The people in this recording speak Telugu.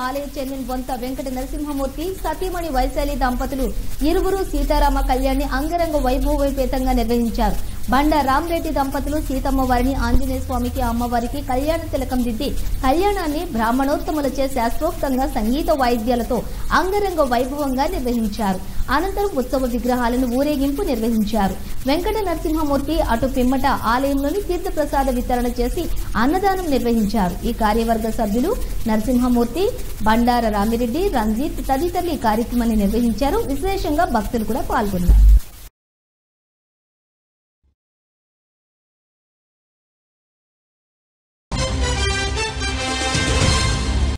ఆలయ చైర్మన్ బొంత వెంకట నరసింహమూర్తి సతీమణి వైశాలి దంపతులు ఇరువురు సీతారామ కళ్యాణ్ని అంగరంగ వైభవోపేతంగా నిర్వహించారు బండ రామరెడ్డి దంపతులు సీతమ్మ వారిని ఆంజనేయ స్వామికి అమ్మవారికి కళ్యాణ తిలకం దిద్ది కళ్యాణాన్ని బ్రాహ్మణోత్తములచే శాస్త్రోక్తంగా సంగీత వాయిద్యాలతో అంగరంగ వైభవంగా నిర్వహించారు అనంతరం ఉత్సవ విగ్రహాలను ఊరేగింపు నిర్వహించారు వెంకట నరసింహమూర్తి అటు పిమ్మట ఆలయంలోని తీర్థప్రసాద వితరణ చేసి అన్నదానం నిర్వహించారు ఈ కార్యవర్గ సభ్యులు నరసింహమూర్తి బండార రామిరెడ్డి రంజిత్ తదితరులు ఈ కార్యక్రమాన్ని నిర్వహించారు విశేషంగా భక్తులు కూడా పాల్గొన్నారు